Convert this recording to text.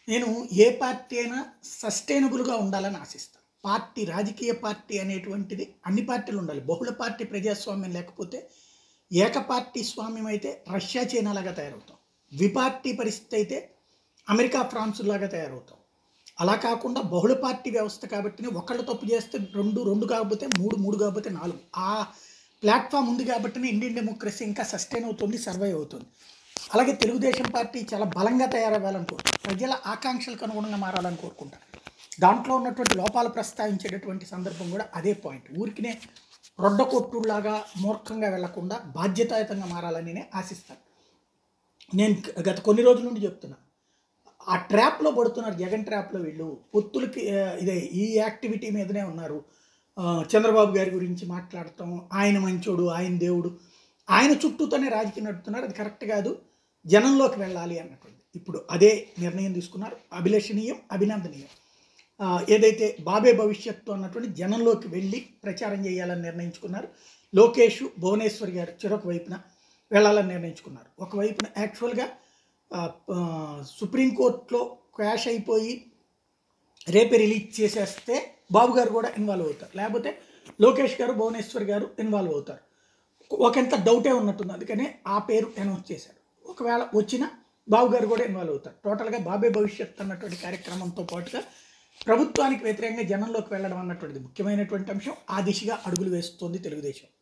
నేను ఏ పార్టీ అయినా సస్టైనబుల్గా ఉండాలని ఆశిస్తాను పార్టీ రాజకీయ పార్టీ అనేటువంటిది అన్ని పార్టీలు ఉండాలి బహుళ పార్టీ ప్రజాస్వామ్యం లేకపోతే ఏక పార్టీ స్వామ్యం అయితే రష్యా చైనా లాగా తయారవుతాం ద్విపార్టీ పరిస్థితి అయితే అమెరికా ఫ్రాన్స్ లాగా తయారవుతాం అలా కాకుండా బహుళ పార్టీ వ్యవస్థ కాబట్టి ఒకళ్ళు తప్పు చేస్తే రెండు రెండు కాకపోతే మూడు మూడు కాకపోతే నాలుగు ఆ ప్లాట్ఫామ్ ఉంది కాబట్టి ఇండియన్ డెమోక్రసీ ఇంకా సస్టైన్ అవుతుంది సర్వైవ్ అవుతుంది అలాగే తెలుగుదేశం పార్టీ చాలా బలంగా తయారవ్వాలని కోరుకుంటారు ప్రజల ఆకాంక్షలకు అనుగుణంగా మారాలని కోరుకుంటారు దాంట్లో ఉన్నటువంటి లోపాలు ప్రస్తావించేటటువంటి సందర్భం కూడా అదే పాయింట్ ఊరికినే రొడ్డ కొట్టులాగా మూర్ఖంగా వెళ్లకుండా బాధ్యతాయుతంగా మారాలని నేను ఆశిస్తాను నేను గత కొన్ని రోజుల నుండి చెప్తున్నా ఆ ట్రాప్లో పడుతున్నారు జగన్ ట్రాప్లో వీళ్ళు పొత్తులకి ఆ, ఇదే ఈ యాక్టివిటీ మీదనే ఉన్నారు ఆ, చంద్రబాబు గారి గురించి మాట్లాడటం ఆయన మంచోడు ఆయన దేవుడు ఆయన చుట్టూతోనే రాజకీయం నడుపుతున్నారు అది కరెక్ట్ కాదు జనంలోకి వెళ్ళాలి అన్నటువంటి ఇప్పుడు అదే నిర్ణయం తీసుకున్నారు అభిలషణీయం అభినందనీయం ఆ, ఏదైతే బాబే భవిష్యత్తు అన్నటువంటి జనంలోకి వెళ్ళి ప్రచారం చేయాలని నిర్ణయించుకున్నారు లోకేష్ భువనేశ్వర్ గారు చెరొక వైపున వెళ్ళాలని నిర్ణయించుకున్నారు ఒకవైపున యాక్చువల్గా ఆ, ఆ, సుప్రీంకోర్టులో క్వాష్ అయిపోయి రేపే రిలీజ్ చేసేస్తే బాబు గారు కూడా ఇన్వాల్వ్ అవుతారు లేకపోతే లోకేష్ గారు భువనేశ్వర్ గారు ఇన్వాల్వ్ అవుతారు ఒకంత డౌటే ఉన్నట్టుంది అందుకనే ఆ పేరు అనౌన్స్ చేశారు ఒకవేళ వచ్చినా బాబు గారు కూడా ఇన్వాల్వ్ అవుతారు టోటల్గా బాబే భవిష్యత్ అన్నటువంటి కార్యక్రమంతో పాటుగా ప్రభుత్వానికి వ్యతిరేకంగా జనంలోకి వెళ్ళడం అన్నటువంటిది ముఖ్యమైనటువంటి అంశం ఆ దిశగా అడుగులు వేస్తోంది తెలుగుదేశం